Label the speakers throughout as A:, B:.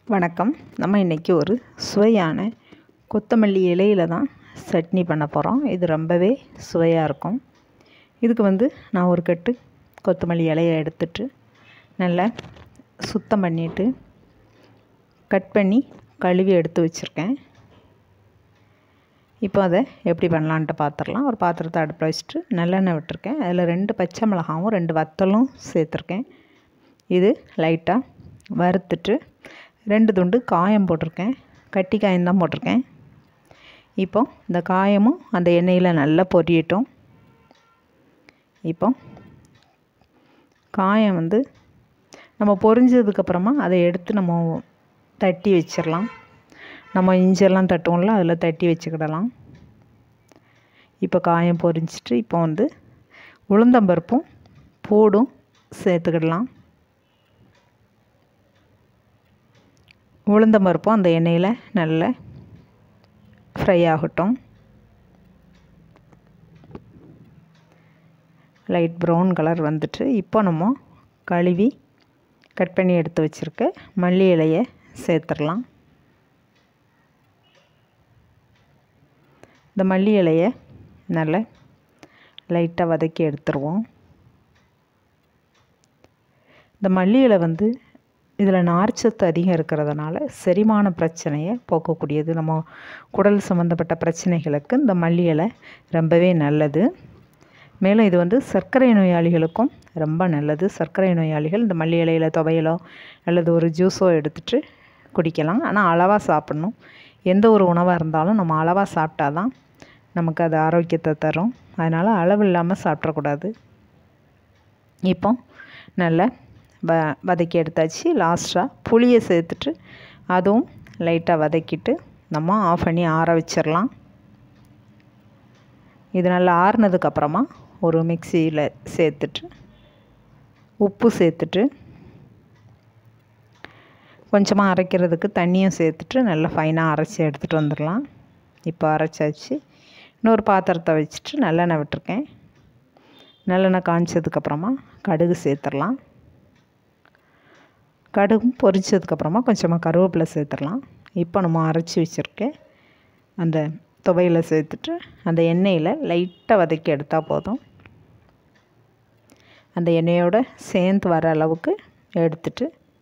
A: வணக்கம் நம்ம இன்றைக்கி ஒரு சுவையான கொத்தமல்லி இலையில தான் சட்னி பண்ண போகிறோம் இது ரொம்பவே சுவையாக இருக்கும் இதுக்கு வந்து நான் ஒரு கட்டு கொத்தமல்லி இலையை எடுத்துட்டு நல்லா சுத்தம் பண்ணிவிட்டு கட் பண்ணி கழுவி எடுத்து வச்சுருக்கேன் இப்போ அதை எப்படி பண்ணலான்ட்டு பார்த்துடலாம் ஒரு பாத்திரத்தை அடுப்பில் வச்சுட்டு நல்லெண்ணெய் விட்டுருக்கேன் அதில் ரெண்டு பச்சை மிளகாவும் ரெண்டு வத்தலும் சேர்த்துருக்கேன் இது லைட்டாக வறுத்துட்டு ரெண்டு துண்டு காயம் போட்டிருக்கேன் கட்டி காயம் தான் போட்டிருக்கேன் இப்போ இந்த காயமும் அந்த எண்ணெயில் நல்லா பொரியட்டும் இப்போ காயம் வந்து நம்ம பொரிஞ்சதுக்கப்புறமா அதை எடுத்து நம்ம தட்டி வச்சிடலாம் நம்ம இஞ்செல்லாம் தட்டுவோம்ல அதில் தட்டி வச்சுக்கிடலாம் இப்போ காயம் பொரிஞ்சிட்டு இப்போ வந்து உளுந்தம்பருப்பும் பூடும் சேர்த்துக்கிடலாம் உளுந்தம்பருப்பும் அந்த எண்ணெயில் நல்லா ஃப்ரை ஆகட்டும் லைட் ப்ரௌன் கலர் வந்துட்டு இப்போ நம்ம கழுவி கட் பண்ணி எடுத்து வச்சுருக்க மல்லி இலையை சேர்த்துடலாம் இந்த மல்லி இலையை நல்லா லைட்டாக வதக்கி எடுத்துருவோம் இந்த மல்லி இலை வந்து இதில் நார்ச்சத்து அதிகம் இருக்கிறதுனால செரிமான பிரச்சனையை போக்கக்கூடியது நம்ம குடல் சம்மந்தப்பட்ட பிரச்சனைகளுக்கு இந்த மல்லி இலை ரொம்பவே நல்லது மேலும் இது வந்து சர்க்கரை நோயாளிகளுக்கும் ரொம்ப நல்லது சர்க்கரை நோயாளிகள் இந்த மல்லி இலையில் துவையலோ அல்லது ஒரு ஜூஸோ எடுத்துகிட்டு குடிக்கலாம் ஆனால் அளவாக சாப்பிட்ணும் எந்த ஒரு உணவாக இருந்தாலும் நம்ம அளவாக சாப்பிட்டா தான் நமக்கு அது ஆரோக்கியத்தை தரும் அதனால் அளவு இல்லாமல் சாப்பிட்றக்கூடாது இப்போ நல்ல வ வதக்கி எடுத்தாச்சு லாஸ்ட்டாக புளியை சேர்த்துட்டு அதுவும் லைட்டாக வதக்கிட்டு நம்ம ஆஃப் பண்ணி ஆற வச்சிடலாம் இது நல்லா ஆறுனதுக்கப்புறமா ஒரு மிக்சியில் சேர்த்துட்டு உப்பு சேர்த்துட்டு கொஞ்சமாக அரைக்கிறதுக்கு தண்ணியும் சேர்த்துட்டு நல்லா ஃபைனாக அரைச்சி எடுத்துகிட்டு வந்துடலாம் இப்போ அரைச்சாச்சு இன்னொரு பாத்திரத்தை வச்சுட்டு நல்லெண்ணெய் விட்டுருக்கேன் நல்லெண்ணெய் காய்ச்சதுக்கப்புறமா கடுகு சேர்த்துடலாம் கடுகும் பொரிச்சதுக்கப்புறமா கொஞ்சமாக கருவேப்பிலை சேர்த்துடலாம் இப்போ நம்ம அரைச்சி வச்சுருக்கேன் அந்த துவையில் சேர்த்துட்டு அந்த எண்ணெயில் லைட்டாக வதக்கி எடுத்தால் போதும் அந்த எண்ணெயோடு சேர்ந்து வர அளவுக்கு எடுத்துட்டு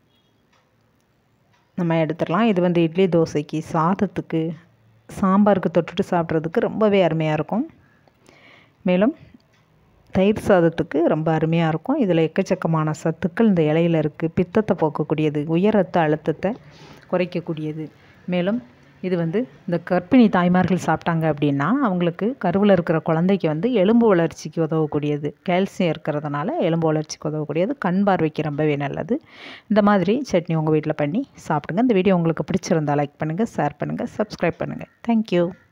A: நம்ம எடுத்துடலாம் இது வந்து இட்லி தோசைக்கு சாதத்துக்கு சாம்பாருக்கு தொட்டுட்டு சாப்பிட்றதுக்கு ரொம்பவே அருமையாக இருக்கும் மேலும் தயிர் சாதத்துக்கு ரொம்ப அருமையாக இருக்கும் இதில் எக்கச்சக்கமான சத்துக்கள் இந்த இலையில் இருக்குது பித்தத்தை போக்கக்கூடியது உயர் ரத்த அழுத்தத்தை குறைக்கக்கூடியது மேலும் இது வந்து இந்த கர்ப்பிணி தாய்மார்கள் சாப்பிட்டாங்க அப்படின்னா அவங்களுக்கு கருவில் இருக்கிற குழந்தைக்கு வந்து எலும்பு வளர்ச்சிக்கு உதவக்கூடியது கால்சியம் இருக்கிறதுனால எலும்பு வளர்ச்சிக்கு உதவக்கூடியது கண் பார்வைக்கு ரொம்பவே நல்லது இந்த மாதிரி சட்னி உங்கள் வீட்டில் பண்ணி சாப்பிடுங்க இந்த வீடியோ உங்களுக்கு பிடிச்சிருந்தா லைக் பண்ணுங்கள் ஷேர் பண்ணுங்கள் சப்ஸ்கிரைப் பண்ணுங்கள் தேங்க்யூ